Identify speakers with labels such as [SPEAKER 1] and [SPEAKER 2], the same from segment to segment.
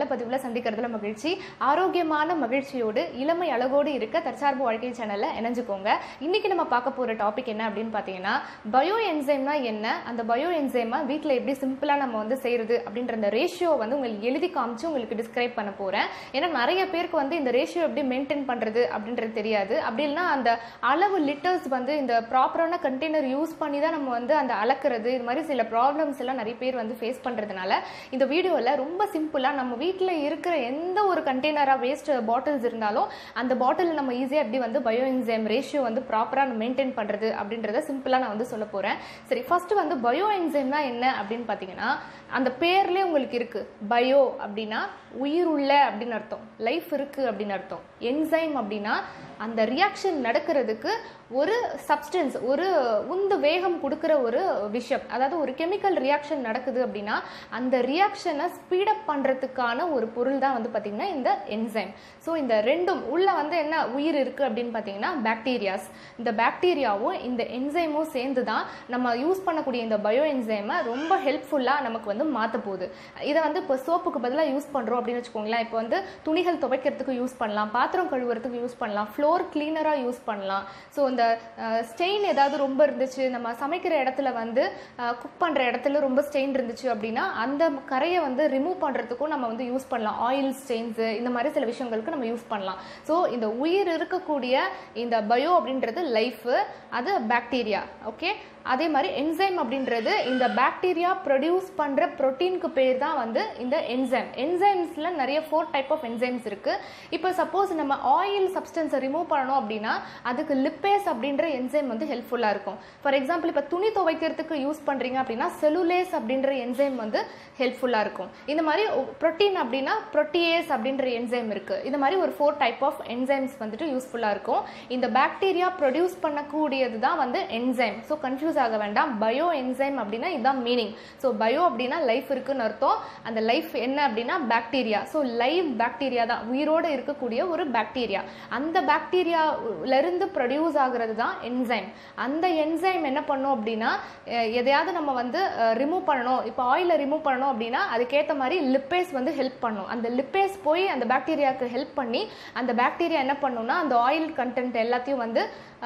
[SPEAKER 1] பதிவில் சந்திக்கிறதுல மகிழ்ச்சி ஆரோக்கியமான மகிழ்ச்சியோடு இளமை அழகோடு இருக்க தற்சார்பு வாழ்க்கை சேனலில் இணைஞ்சுக்கோங்க இன்னைக்கு நம்ம பார்க்க போகிற டாபிக் என்ன அப்படின்னு பார்த்தீங்கன்னா பயோ என்சைம்னா என்ன அந்த பயோ என்சைமை வீட்டில் எப்படி சிம்பிளாக நம்ம வந்து செய்கிறது அப்படின்ற அந்த ரேஷியோ வந்து உங்களுக்கு எழுதி காமிச்சு உங்களுக்கு டிஸ்கிரைப் பண்ண போகிறேன் ஏன்னா நிறைய பேருக்கு வந்து இந்த ரேஷியோ எப்படி மெயின்டைன் பண்ணுறது அப்படின்றது தெரியாது அப்படி இல்லைன்னா அந்த அளவு லிட்டர்ஸ் வந்து இந்த ப்ராப்பரான கண்டெய்னர் யூஸ் பண்ணி தான் நம்ம வந்து அந்த அளக்குறது இது மாதிரி சில ப்ராப்ளம்ஸ் எல்லாம் நிறைய பேர் வந்து ஃபேஸ் பண்ணுறதுனால இந்த வீடியோவில் ரொம்ப சிம்பிளாக நம்ம வீட்டில் இருக்கிற எந்த ஒரு கண்டெய்னராக வேஸ்ட் பாட்டில்ஸ் இருந்தாலும் அந்த பாட்டில் நம்ம ஈஸியாக எப்படி வந்து பயோ என்சைம் ரேஷியோ வந்து ப்ராப்பராக மெயின்டைன் பண்ணுறது அப்படின்றத சிம்பிளாக நான் வந்து சொல்ல போகிறேன் சரி ஃபர்ஸ்ட் வந்து பயோ என்சைம்னா என்ன அப்படின்னு பார்த்தீங்கன்னா அந்த பேர்லேயே உங்களுக்கு இருக்குது பயோ அப்படின்னா உயிர் உள்ள அப்படின்னு அர்த்தம் லைஃப் இருக்குது அப்படின்னு அர்த்தம் என்சைம் அப்படின்னா அந்த ரியாக்ஷன் நடக்கிறதுக்கு ஒரு சப்ஸ்டன்ஸ் ஒரு உந்து வேகம் கொடுக்குற ஒரு விஷயம் அதாவது ஒரு கெமிக்கல் ரியாக்ஷன் நடக்குது அப்படின்னா அந்த ரியாக்ஷனை ஸ்பீடப் பண்ணுறதுக்கான ஒரு பொருள் தான் வந்து பார்த்திங்கன்னா இந்த என்சைம் ஸோ இந்த ரெண்டும் உள்ள வந்து என்ன உயிர் இருக்குது அப்படின்னு பார்த்தீங்கன்னா பாக்டீரியாஸ் இந்த பாக்டீரியாவும் இந்த என்சைமும் சேர்ந்து தான் நம்ம யூஸ் பண்ணக்கூடிய இந்த பயோ என்சைமை ரொம்ப ஹெல்ப்ஃபுல்லாக நமக்கு வந்து மாற்ற போகுது இதை வந்து இப்போ சோப்புக்கு பதிலாக யூஸ் பண்ணுறோம் அப்படின்னு வச்சுக்கோங்களேன் இப்போ வந்து துணிகள் துவைக்கிறதுக்கு யூஸ் பண்ணலாம் பாத்திரம் கழுவுறதுக்கு யூஸ் பண்ணலாம் ஃப்ளோர் கிளீனராக யூஸ் பண்ணலாம் ஸோ இந்த ஸ்டெயின் ஏதாவது ரொம்ப இருந்துச்சு நம்ம சமைக்கிற இடத்துல வந்து குக் பண்ணுற இடத்துல ரொம்ப ஸ்டெயின் இருந்துச்சு அப்படின்னா அந்த கரையை வந்து ரிமூவ் பண்ணுறதுக்கும் நம்ம வந்து யூஸ் பண்ணலாம் ஆயில் ஸ்டெயின்ஸு இந்த மாதிரி சில விஷயங்களுக்கு நம்ம யூஸ் பண்ணலாம் ஸோ இந்த உயிர் இருக்கக்கூடிய இந்த பயோ அப்படின்றது லைஃபு அது பாக்டீரியா ஓகே அதே மாதிரி என்சைம் அப்படின்றது இந்த பாக்டீரியா ப்ரொடியூஸ் பண்ணுற ப்ரோட்டீனுக்கு பேர் தான் வந்து இந்த என்சைம் என்சைம்ஸில் நிறைய ஃபோர் டைப் ஆஃப் என்சைம்ஸ் இருக்குது இப்போ சப்போஸ் நம்ம ஆயில் சப்ஸ்டன்ஸை ரிமூவ் பண்ணணும் அப்படின்னா அதுக்கு லிப்பேஸ் அப்படின்ற என்சைம் வந்து ஹெல்ப்ஃபுல்லாக இருக்கும் ஃபார் எக்ஸாம்பிள் இப்போ துணி துவைக்கிறதுக்கு யூஸ் பண்ணுறீங்க அப்படின்னா செலுலேஸ் அப்படின்ற என்சைம் வந்து ஹெல்ப்ஃபுல்லாக இருக்கும் இந்த மாதிரி ப்ரோட்டீன் அப்படின்னா ப்ரோட்டியேஸ் அப்படின்ற என்சைம் இருக்குது இந்த மாதிரி ஒரு ஃபோர் டைப் ஆஃப் என்சைம்ஸ் வந்துட்டு யூஸ்ஃபுல்லாக இருக்கும் இந்த பாக்டீரியா ப்ரொடியூஸ் பண்ணக்கூடியது தான் வந்து என்சைம் ஸோ கன்ஃபியூஸ் ஆக வேண்டாம் பயோ என்சைம் அப்படின்னா இதுதான் மீனிங் ஸோ பயோ அப்படின்னா லைஃப் இருக்குன்னு அர்த்தம் அந்த லைஃப் என்ன அப்படின்னா பாக்டீரியா ஸோ லைவ் பாக்டீரியா தான் உயிரோடு இருக்கக்கூடிய ஒரு பாக்டீரியா அந்த பாக்டீரியாவிலிருந்து ப்ரொடியூஸ் ஆகிறது தான் என்சைம் அந்த என்சைம் என்ன பண்ணும் அப்படின்னா எதையாவது நம்ம வந்து ரிமூவ் பண்ணணும் இப்போ ஆயிலை ரிமூவ் பண்ணணும் அப்படின்னா அதுக்கேற்ற மாதிரி லிப்பேஸ் வந்து ஹெல்ப் பண்ணும் அந்த லிப்பேஸ் போய் அந்த பாக்டீரியாவுக்கு ஹெல்ப் பண்ணி அந்த பாக்டீரியா என்ன பண்ணும்னா அந்த ஆயில் கண்டென்ட் எல்லாத்தையும் வந்து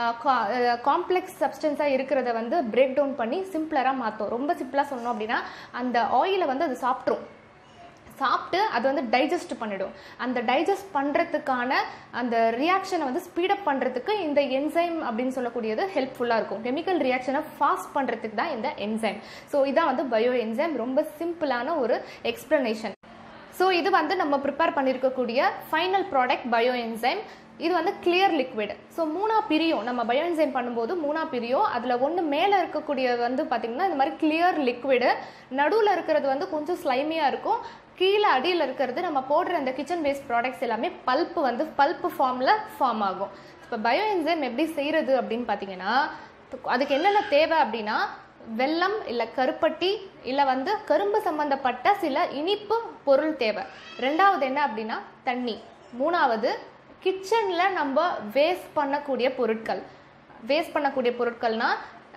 [SPEAKER 1] காம்ப்ளெக்ஸ் சப்ஸ்டன்ஸாக இருக்கிறத வந்து பிரேக் டவுன் பண்ணி சிம்பிளராக மாற்றும் ரொம்ப சிம்பிளாக சொன்னோம் அப்படின்னா அந்த ஆயிலை வந்து அது சாப்பிட்ரும் சாப்பிட்டு அது வந்து டைஜஸ்ட் பண்ணிடும் அந்த டைஜஸ்ட் பண்ணுறதுக்கான அந்த ரியாக்ஷனை வந்து ஸ்பீடப் பண்ணுறதுக்கு இந்த என்சைம் அப்படின்னு சொல்லக்கூடியது ஹெல்ப்ஃபுல்லாக இருக்கும் கெமிக்கல் ரியாக்ஷனை ஃபாஸ்ட் பண்ணுறதுக்கு தான் இந்த என்சைம் ஸோ இதான் வந்து பயோ என்சைம் ரொம்ப சிம்பிளான ஒரு எக்ஸ்ப்ளனேஷன் ஸோ இது வந்து நம்ம ப்ரிப்பேர் பண்ணியிருக்கக்கூடிய ஃபைனல் ப்ராடக்ட் பயோ என்சைம் இது வந்து கிளியர் லிக்விட் ஸோ மூணா பிரியும் நம்ம பயோ என்சைம் பண்ணும்போது மூணா பிரியும் அதில் ஒன்று மேலே இருக்கக்கூடிய வந்து பார்த்திங்கன்னா இந்த மாதிரி கிளியர் லிக்விடு நடுவில் இருக்கிறது வந்து கொஞ்சம் ஸ்லைமியாக இருக்கும் கீழே அடியில் இருக்கிறது நம்ம போடுற அந்த கிச்சன் வேஸ்ட் ப்ராடக்ட்ஸ் எல்லாமே பல்ப்பு வந்து பல்ப்பு ஃபார்மில் ஃபார்ம் ஆகும் இப்போ பயோ என்சைம் எப்படி செய்கிறது அப்படின்னு பார்த்தீங்கன்னா அதுக்கு என்னென்ன தேவை அப்படின்னா வெல்லம் இல்லை கருப்பட்டி இல்லை வந்து கரும்பு சம்மந்தப்பட்ட சில இனிப்பு பொருள் தேவை ரெண்டாவது என்ன அப்படின்னா தண்ணி மூணாவது கிச்சனில் நம்ம வேஸ்ட் பண்ணக்கூடிய பொருட்கள் வேஸ்ட் பண்ணக்கூடிய பொருட்கள்னால்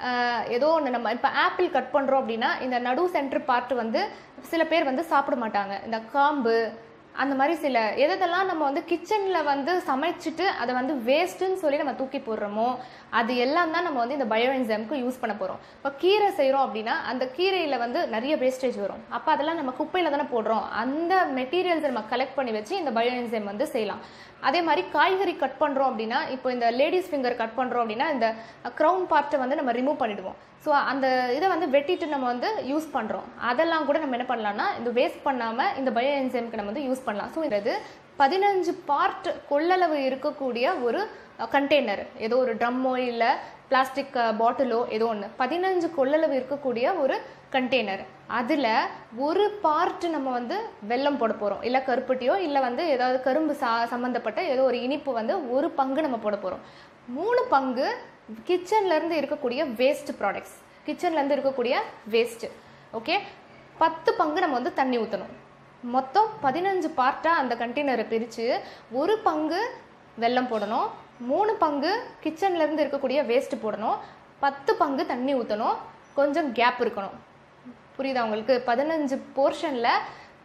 [SPEAKER 1] ஏதோ ஒன்று நம்ம இப்போ ஆப்பிள் கட் பண்ணுறோம் அப்படின்னா இந்த நடு சென்டர் பார்ட் வந்து சில பேர் வந்து சாப்பிட மாட்டாங்க இந்த காம்பு அந்த மாதிரி சில எதெல்லாம் நம்ம வந்து கிச்சனில் வந்து சமைச்சிட்டு அதை வந்து வேஸ்ட்டுன்னு சொல்லி நம்ம தூக்கி போடுறோமோ அது எல்லாம் தான் நம்ம வந்து இந்த பயோ என்சைமுக்கு யூஸ் பண்ண போகிறோம் இப்போ கீரை செய்கிறோம் அப்படின்னா அந்த கீரையில் வந்து நிறைய வேஸ்டேஜ் வரும் அப்போ அதெல்லாம் நம்ம குப்பையில் தானே போடுறோம் அந்த மெட்டீரியல்ஸை நம்ம கலெக்ட் பண்ணி வச்சு இந்த பயோ என்சைம் வந்து செய்யலாம் அதே மாதிரி காய்கறி கட் பண்ணுறோம் அப்படின்னா இப்போ இந்த லேடிஸ் ஃபிங்கர் கட் பண்ணுறோம் அப்படின்னா இந்த க்ரௌன் பார்ட்டை வந்து நம்ம ரிமூவ் பண்ணிடுவோம் ஸோ அந்த இதை வந்து வெட்டிட்டு நம்ம வந்து யூஸ் பண்ணுறோம் அதெல்லாம் கூட நம்ம என்ன பண்ணலாம்னா இந்த வேஸ்ட் பண்ணாமல் இந்த பயோ என்சைமுக்கு நம்ம வந்து யூஸ் பண்ணலாம் ஸோ இது பதினஞ்சு பார்ட் கொள்ளளவு இருக்கக்கூடிய ஒரு கண்டெய்னர் ஏதோ ஒரு ட்ரம்மோ இல்லை பிளாஸ்டிக் பாட்டிலோ ஏதோ ஒன்று பதினஞ்சு கொள்ளளவு இருக்கக்கூடிய ஒரு கண்டெய்னர் அதில் ஒரு பார்ட் நம்ம வந்து வெல்லம் போட போகிறோம் இல்லை கருப்பட்டியோ இல்லை வந்து ஏதாவது கரும்பு சா சம்மந்தப்பட்ட ஏதோ ஒரு இனிப்பு வந்து ஒரு பங்கு நம்ம போட போகிறோம் மூணு பங்கு கிச்சன்லேருந்து இருக்கக்கூடிய வேஸ்ட் ப்ராடக்ட்ஸ் கிச்சன்லேருந்து இருக்கக்கூடிய வேஸ்ட்டு ஓகே பத்து பங்கு நம்ம வந்து தண்ணி ஊற்றணும் மொத்தம் பதினஞ்சு பார்ட்டாக அந்த கண்டெய்னரை பிரித்து ஒரு பங்கு வெல்லம் போடணும் மூணு பங்கு கிச்சன்லேருந்து இருக்கக்கூடிய வேஸ்ட் போடணும் பத்து பங்கு தண்ணி ஊற்றணும் கொஞ்சம் கேப் இருக்கணும் புரியுதா உங்களுக்கு பதினஞ்சு போர்ஷனில்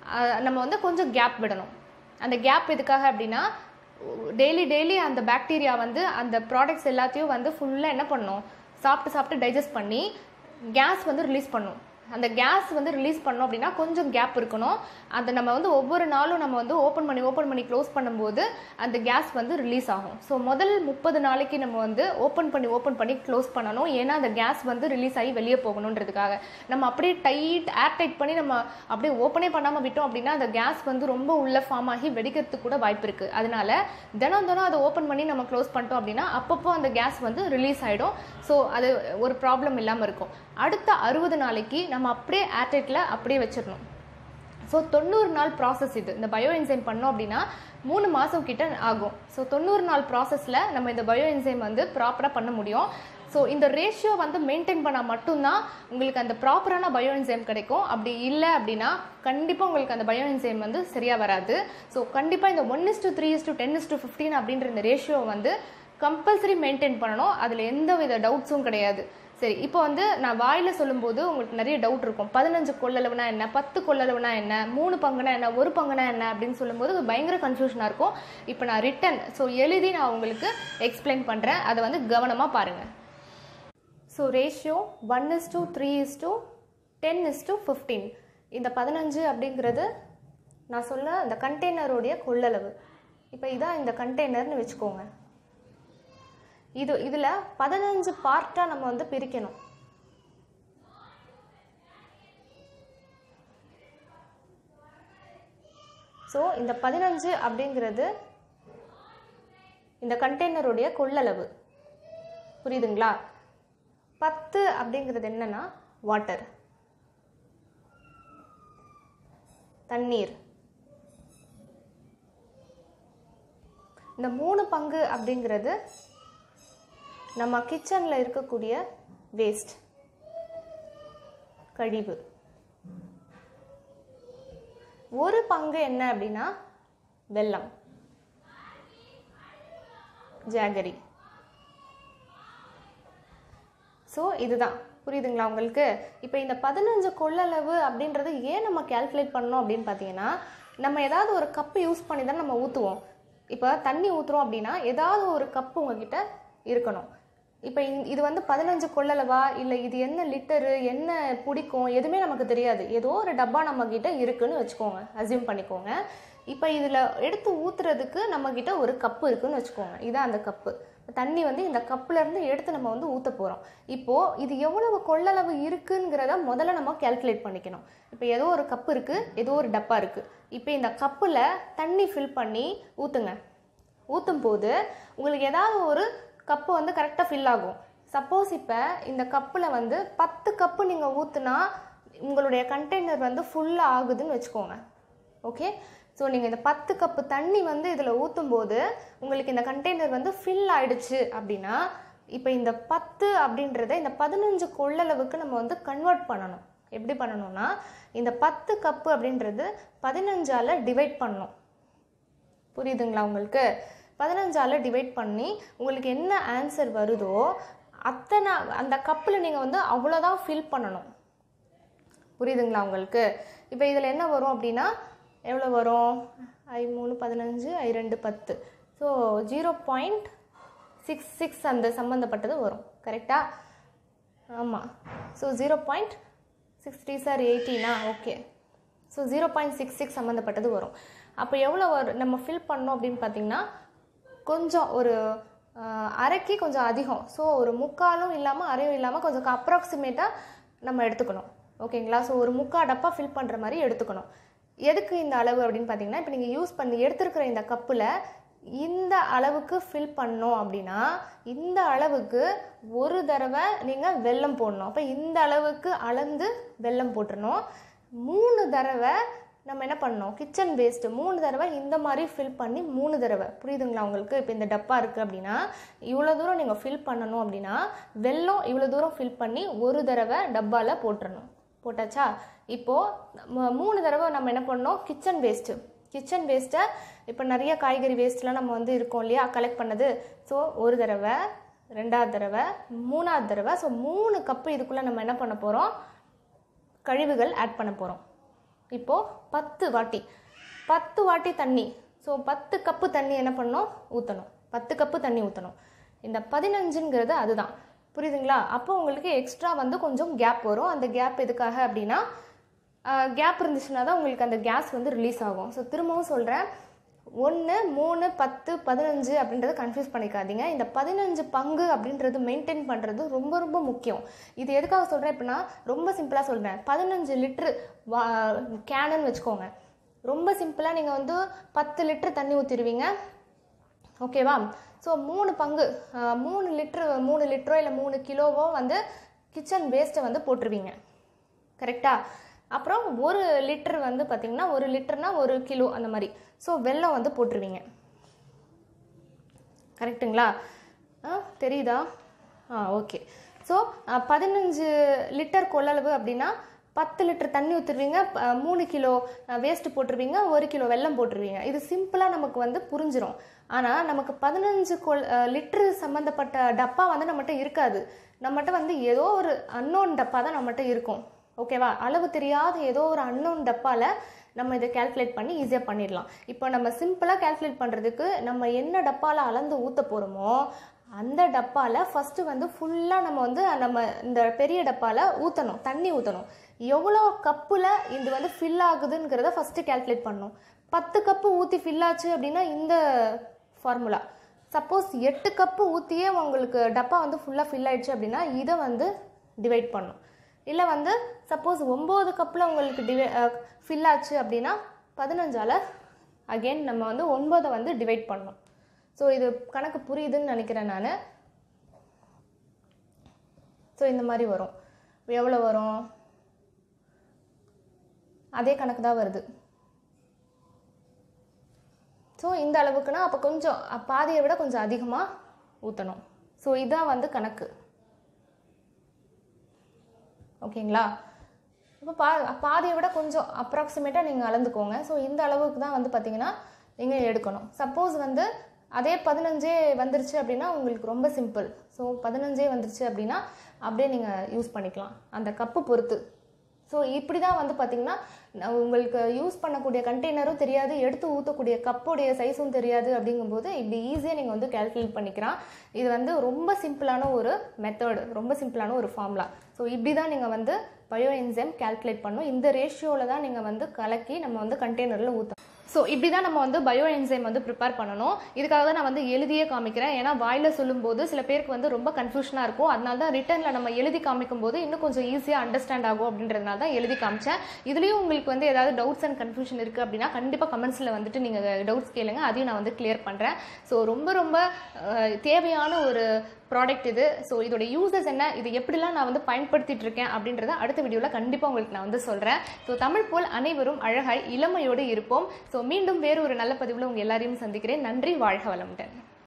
[SPEAKER 1] அஹ், நம்ம வந்து கொஞ்சம் கேப் விடணும் அந்த கேப் எதுக்காக அப்படின்னா டெய்லி டெய்லி அந்த பாக்டீரியா வந்து அந்த ப்ராடக்ட்ஸ் எல்லாத்தையும் வந்து ஃபுல்லாக என்ன பண்ணும் சாப்பிட்டு சாப்பிட்டு டைஜஸ்ட் பண்ணி கேஸ் வந்து ரிலீஸ் பண்ணும் அந்த கேஸ் வந்து ரிலீஸ் பண்ணோம் அப்படின்னா கொஞ்சம் கேப் இருக்கணும் அதை நம்ம வந்து ஒவ்வொரு நாளும் நம்ம வந்து ஓப்பன் பண்ணி ஓப்பன் பண்ணி க்ளோஸ் பண்ணும்போது அந்த கேஸ் வந்து ரிலீஸ் ஆகும் ஸோ முதல் முப்பது நாளைக்கு நம்ம வந்து ஓப்பன் பண்ணி ஓப்பன் பண்ணி க்ளோஸ் பண்ணணும் ஏன்னா அந்த கேஸ் வந்து ரிலீஸ் ஆகி வெளியே போகணுன்றதுக்காக நம்ம அப்படியே டைட் ஏர் டைட் பண்ணி நம்ம அப்படியே ஓப்பனே பண்ணாமல் விட்டோம் அப்படின்னா அந்த கேஸ் வந்து ரொம்ப உள்ள ஃபார்ம் ஆகி வெடிக்கிறதுக்கு கூட வாய்ப்பு இருக்குது அதனால தினம் தினம் அதை ஓப்பன் பண்ணி நம்ம க்ளோஸ் பண்ணிட்டோம் அப்படின்னா அப்பப்போ அந்த கேஸ் வந்து ரிலீஸ் ஆகிடும் ஸோ அது ஒரு ப்ராப்ளம் இல்லாமல் இருக்கும் அடுத்த அறுபது நாளைக்கு நம்ம அப்படியே ஏர்டைட்டில் அப்படியே வச்சிடணும் ஸோ தொண்ணூறு நாள் ப்ராசஸ் இது இந்த பயோ என்சைம் பண்ணோம் அப்படின்னா மூணு மாதம் கிட்ட ஆகும் ஸோ தொண்ணூறு நாள் ப்ராசஸில் நம்ம இந்த பயோ என்சைம் வந்து ப்ராப்பராக பண்ண முடியும் ஸோ இந்த ரேஷியோ வந்து மெயின்டைன் பண்ணால் மட்டும்தான் உங்களுக்கு அந்த ப்ராப்பரான பயோ என்சைம் கிடைக்கும் அப்படி இல்லை அப்படின்னா கண்டிப்பாக உங்களுக்கு அந்த பயோ என்சைம் வந்து சரியாக வராது ஸோ கண்டிப்பாக இந்த one is to three is to ten is to fifteen அப்படின்ற இந்த ரேஷியோ வந்து கம்பல்சரி மெயின்டைன் பண்ணணும் அதில் எந்த வித டவுட்ஸும் கிடையாது சரி இப்போ வந்து நான் வாயில சொல்லும்போது உங்களுக்கு நிறைய டவுட் இருக்கும் பதினஞ்சு கொள்ளளவுனா என்ன பத்து கொள்ளளவுனா என்ன மூணு பங்குனா என்ன ஒரு பங்குனா என்ன அப்படின்னு சொல்லும்போது அது பயங்கர கன்ஃபியூஷனாக இருக்கும் இப்போ நான் ரிட்டன் ஸோ எழுதி நான் உங்களுக்கு எக்ஸ்பிளைன் பண்ணுறேன் அதை வந்து கவனமாக பாருங்கள் so ratio one is to three is to ten is to fifteen இந்த பதினஞ்சு அப்படிங்கிறது நான் சொல்ல அந்த கண்டெய்னருடைய கொள்ளளவு இப்போ இதான் இந்த கண்டெய்னர்னு வச்சுக்கோங்க இது இதில் பதினஞ்சு பார்ட்டாக நம்ம வந்து பிரிக்கணும் ஸோ இந்த பதினஞ்சு அப்படிங்கிறது இந்த கண்டெய்னருடைய கொள்ளளவு புரியுதுங்களா பத்து அப்படிங்கிறது என்னன்னா வாட்டர் தண்ணீர் இந்த மூணு பங்கு அப்படிங்கிறது நம்ம கிச்சனில் இருக்கக்கூடிய வேஸ்ட் கழிவு ஒரு பங்கு என்ன அப்படின்னா வெல்லம் ஜாகரி ஸோ இதுதான் புரியுதுங்களா உங்களுக்கு இப்போ இந்த பதினஞ்சு கொள்ளளவு அப்படின்றது ஏன் நம்ம கால்குலேட் பண்ணோம் அப்படின்னு பார்த்தீங்கன்னா நம்ம ஏதாவது ஒரு கப்பு யூஸ் பண்ணி தான் நம்ம ஊற்றுவோம் இப்போ தண்ணி ஊற்றுறோம் அப்படின்னா ஏதாவது ஒரு கப்பு உங்ககிட்ட இருக்கணும் இப்போ இது வந்து பதினஞ்சு கொள்ளளவா இல்லை இது என்ன லிட்டரு என்ன பிடிக்கும் எதுவுமே நமக்கு தெரியாது ஏதோ ஒரு டப்பா நம்ம கிட்ட இருக்குன்னு வச்சுக்கோங்க அசியூம் பண்ணிக்கோங்க இப்போ இதில் எடுத்து ஊற்றுறதுக்கு நம்மக்கிட்ட ஒரு கப்பு இருக்குன்னு வச்சுக்கோங்க இதான் அந்த கப்பு தண்ணி வந்து இந்த கப்புல இருந்து எடுத்து நம்ம வந்து ஊற்ற போகிறோம் இப்போது இது எவ்வளவு கொள்ளளவு இருக்குங்கிறத முதல்ல நம்ம கால்குலேட் பண்ணிக்கணும் இப்போ ஏதோ ஒரு கப்பு இருக்குது ஏதோ ஒரு டப்பா இருக்குது இப்போ இந்த கப்பில் தண்ணி ஃபில் பண்ணி ஊற்றுங்க ஊற்றும் போது உங்களுக்கு ஏதாவது ஒரு கப்பு வந்து கரெக்டாக ஃபில் ஆகும் சப்போஸ் இப்போ இந்த கப்பில் வந்து பத்து கப்பு நீங்கள் ஊற்றுனா உங்களுடைய கண்டெய்னர் வந்து ஃபுல்லாக ஆகுதுன்னு வச்சுக்கோங்க ஓகே ஸோ நீங்கள் இந்த பத்து கப்பு தண்ணி வந்து இதில் ஊற்றும் போது உங்களுக்கு இந்த கண்டெய்னர் வந்து ஃபில் ஆயிடுச்சு அப்படின்னா இப்போ இந்த பத்து அப்படின்றத இந்த பதினஞ்சு கொள்ளளவுக்கு நம்ம வந்து கன்வெர்ட் பண்ணணும் எப்படி பண்ணணும்னா இந்த பத்து கப்பு அப்படின்றது பதினஞ்சால் டிவைட் பண்ணணும் புரியுதுங்களா உங்களுக்கு பதினஞ்சால் டிவைட் பண்ணி உங்களுக்கு என்ன ஆன்சர் வருதோ அத்தனை அந்த கப்பில் நீங்கள் வந்து அவ்வளோதான் ஃபில் பண்ணணும் புரியுதுங்களா உங்களுக்கு இப்போ இதில் என்ன வரும் அப்படின்னா எவ்வளோ வரும் ஐ மூணு பதினஞ்சு ஐ ரெண்டு பத்து so zero point six six அந்த சம்மந்தப்பட்டது வரும் கரெக்டா ஆமாம் so zero point six three sir எயிட்டீனா okay so zero point six six சம்மந்தப்பட்டது வரும் அப்போ எவ்வளோ வரும் நம்ம ஃபில் பண்ணோம் அப்படின்னு பார்த்தீங்கன்னா கொஞ்சம் ஒரு ஆஹ், அரைக்கு கொஞ்சம் அதிகம் ஸோ ஒரு முக்காலும் இல்லாமல் அரையும் இல்லாமல் கொஞ்சம் அப்ராக்சிமேட்டாக நம்ம எடுத்துக்கணும் ஓகேங்களா ஸோ ஒரு முக்கா டப்பா ஃபில் பண்ணுற மாதிரி எடுத்துக்கணும் எதுக்கு இந்த அளவு அப்படின்னு பார்த்தீங்கன்னா இப்போ நீங்கள் யூஸ் பண்ணி எடுத்துருக்கிற இந்த கப்பில் இந்த அளவுக்கு ஃபில் பண்ணோம் அப்படின்னா இந்த அளவுக்கு ஒரு தடவை நீங்கள் வெல்லம் போடணும் அப்போ இந்த அளவுக்கு அளந்து வெல்லம் போட்டுறணும் மூணு தடவை நம்ம என்ன பண்ணோம் கிச்சன் வேஸ்ட்டு மூணு தடவை இந்த மாதிரி ஃபில் பண்ணி மூணு தடவை புரியுதுங்களா உங்களுக்கு இப்போ இந்த டப்பா இருக்குது அப்படின்னா இவ்வளோ தூரம் நீங்கள் ஃபில் பண்ணணும் அப்படின்னா வெல்லம் இவ்வளோ தூரம் ஃபில் பண்ணி ஒரு தடவை டப்பாவில் போட்டுறணும் போட்டாச்சா இப்போது மூணு தடவை நம்ம என்ன பண்ணோம் கிச்சன் வேஸ்ட்டு கிச்சன் வேஸ்ட்டை இப்போ நிறைய காய்கறி வேஸ்ட்லாம் நம்ம வந்து இருக்கோம் இல்லையா கலெக்ட் பண்ணது ஸோ ஒரு தடவை ரெண்டாவது தடவை மூணாவது தடவை ஸோ மூணு கப்பு இதுக்குள்ளே நம்ம என்ன பண்ண போகிறோம் கழிவுகள் ஆட் பண்ண போகிறோம் இப்போது பத்து வாட்டி பத்து வாட்டி தண்ணி ஸோ பத்து கப்பு தண்ணி என்ன பண்ணணும் ஊற்றணும் பத்து கப்பு தண்ணி ஊற்றணும் இந்த பதினஞ்சுங்கிறது அதுதான் புரியுதுங்களா அப்போ உங்களுக்கு எக்ஸ்ட்ரா வந்து கொஞ்சம் கேப் வரும் அந்த கேப் எதுக்காக அப்படின்னா கேப் இருந்துச்சுன்னா தான் உங்களுக்கு அந்த கேஸ் வந்து ரிலீஸ் ஆகும் ஸோ திரும்பவும் சொல்கிறேன் ஒன்று மூணு பத்து பதினஞ்சு அப்படின்றத கன்ஃபியூஸ் பண்ணிக்காதீங்க இந்த பதினஞ்சு பங்கு அப்படின்றது மெயின்டைன் பண்ணுறது ரொம்ப ரொம்ப முக்கியம் இது எதுக்காக சொல்கிறேன் அப்படின்னா ரொம்ப சிம்பிளாக சொல்கிறேன் பதினஞ்சு லிட்ரு வா கேனுன்னு வச்சுக்கோங்க ரொம்ப சிம்பிளாக நீங்கள் வந்து பத்து லிட்டர் தண்ணி ஊற்றிடுவீங்க ஓகேவா ஸோ மூணு பங்கு அஹ், மூணு லிட்ரு மூணு லிட்டரோ இல்லை மூணு கிலோவோ வந்து கிச்சன் வேஸ்ட்டை வந்து போட்டுருவீங்க கரெக்டாக அப்புறம் ஒரு லிட்டர் வந்து பார்த்திங்கன்னா ஒரு லிட்டர்னா ஒரு கிலோ அந்த மாதிரி ஸோ வெல்லம் வந்து போட்டுருவீங்க கரெக்ட்டுங்களா ஆ தெரியுதா ஆ ஓகே ஸோ பதினஞ்சு லிட்டர் கொள்ளளவு அப்படின்னா பத்து லிட்டர் தண்ணி ஊற்றுருவீங்க மூணு கிலோ வேஸ்ட்டு போட்டுருவீங்க ஒரு கிலோ வெல்லம் போட்டுருவீங்க இது சிம்பிளாக நமக்கு வந்து புரிஞ்சிரும் ஆனால் நமக்கு பதினஞ்சு கொள் லிட்டரு சம்மந்தப்பட்ட டப்பா வந்து நம்மகிட்ட இருக்காது நம்மகிட்ட வந்து ஏதோ ஒரு அன்னோன் டப்பா தான் நம்மகிட்ட இருக்கும் ஓகேவா அளவு தெரியாத ஏதோ ஒரு அன்னோன் டப்பாவில் நம்ம இதை கால்குலேட் பண்ணி ஈஸியாக பண்ணிடலாம் இப்போ நம்ம சிம்பிளாக கால்குலேட் பண்ணுறதுக்கு நம்ம என்ன டப்பாவில் அளந்து ஊற்ற போகிறோமோ அந்த டப்பாவில் ஃபஸ்ட்டு வந்து ஃபுல்லாக நம்ம வந்து நம்ம இந்த பெரிய டப்பாவில் ஊற்றணும் தண்ணி ஊற்றணும் எவ்வளோ கப்பில் இது வந்து ஃபில் ஆகுதுங்கிறத ஃபஸ்ட்டு கால்குலேட் பண்ணணும் பத்து கப்பு ஊற்றி ஃபில் ஆச்சு அப்படின்னா இந்த ஃபார்முலா சப்போஸ் எட்டு கப்பு ஊற்றியே உங்களுக்கு டப்பா வந்து ஃபுல்லாக ஃபில் ஆயிடுச்சு அப்படின்னா இதை வந்து டிவைட் பண்ணும் இல்லை வந்து சப்போஸ் ஒம்பது கப்பில் உங்களுக்கு டிவை ஃபில் ஆச்சு அப்படின்னா பதினஞ்சால் அகெயின் நம்ம வந்து ஒன்பதை வந்து டிவைட் பண்ணணும் ஸோ இது கணக்கு புரியுதுன்னு நினைக்கிறேன் நான் ஸோ இந்த மாதிரி வரும் எவ்வளோ வரும் அதே கணக்கு தான் வருது ஸோ இந்த அளவுக்குன்னா அப்போ கொஞ்சம் அ, பாதியை விட கொஞ்சம் அதிகமாக ஊற்றணும் ஸோ இதான் வந்து கணக்கு ஓகேங்களா இப்போ பா பாதியை விட கொஞ்சம் அப்ராக்சிமேட்டாக நீங்கள் அளந்துக்கோங்க ஸோ இந்த அளவுக்கு தான் வந்து பார்த்தீங்கன்னா நீங்கள் எடுக்கணும் சப்போஸ் வந்து அதே பதினஞ்சே வந்துருச்சு அப்படின்னா உங்களுக்கு ரொம்ப சிம்பிள் ஸோ பதினஞ்சே வந்துருச்சு அப்படின்னா அப்படியே நீங்கள் யூஸ் பண்ணிக்கலாம் அந்த கப்பு பொறுத்து ஸோ இப்படி தான் வந்து பார்த்தீங்கன்னா ந- உங்களுக்கு யூஸ் பண்ணக்கூடிய கண்டெய்னரும் தெரியாது எடுத்து ஊற்றக்கூடிய கப்புடைய சைஸும் தெரியாது அப்படிங்கும்போது இப்படி ஈஸியாக நீங்கள் வந்து கால்குலேட் பண்ணிக்கலாம் இது வந்து ரொம்ப சிம்பிளான ஒரு மெத்தட் ரொம்ப சிம்பிளான ஒரு ஃபார்முலா ஸோ இப்படி தான் நீங்கள் வந்து பயோ என்சைம் கால்குலேட் பண்ணணும் இந்த ரேஷியோவில் தான் நீங்கள் வந்து கலக்கி நம்ம வந்து கண்டெய்னரில் ஊற்றணும் ஸோ இப்படி தான் நம்ம வந்து பயோ என்சைம் வந்து ப்ரிப்பேர் பண்ணணும் இதுக்காக தான் நான் வந்து எழுதியே காமிக்கிறேன் ஏன்னா வாயில் சொல்லும்போது சில பேருக்கு வந்து ரொம்ப கன்ஃபியூஷனாக இருக்கும் அதனால தான் ரிட்டனில் நம்ம எழுதி காமிக்கும் போது இன்னும் கொஞ்சம் ஈஸியாக அண்டர்ஸ்டாண்ட் ஆகும் அப்படின்றதுனால தான் எழுதி காமிச்சேன் இதுலேயும் உங்களுக்கு வந்து ஏதாவது டவுட்ஸ் அண்ட் கன்ஃபியூஷன் இருக்குது அப்படின்னா கண்டிப்பாக கமெண்ட்ஸில் வந்துட்டு நீங்கள் டவுட்ஸ் கேளுங்க அதையும் நான் வந்து கிளியர் பண்ணுறேன் ஸோ ரொம்ப ரொம்ப அஹ், தேவையான ஒரு ப்ராடக்ட் இது ஸோ இதோட யூசஸ் என்ன இது எப்படிலாம் நான் வந்து பயன்படுத்திட்டு இருக்கேன் அப்படின்றத அடுத்த வீடியோவில் கண்டிப்பாக உங்களுக்கு நான் வந்து சொல்கிறேன் ஸோ தமிழ் போல் அனைவரும் அழகாய் இளமையோடு இருப்போம் ஸோ மீண்டும் வேறு ஒரு நல்ல பதிவில் உங்கள் எல்லாரையும் சந்திக்கிறேன் நன்றி வாழ்க வளமுடன்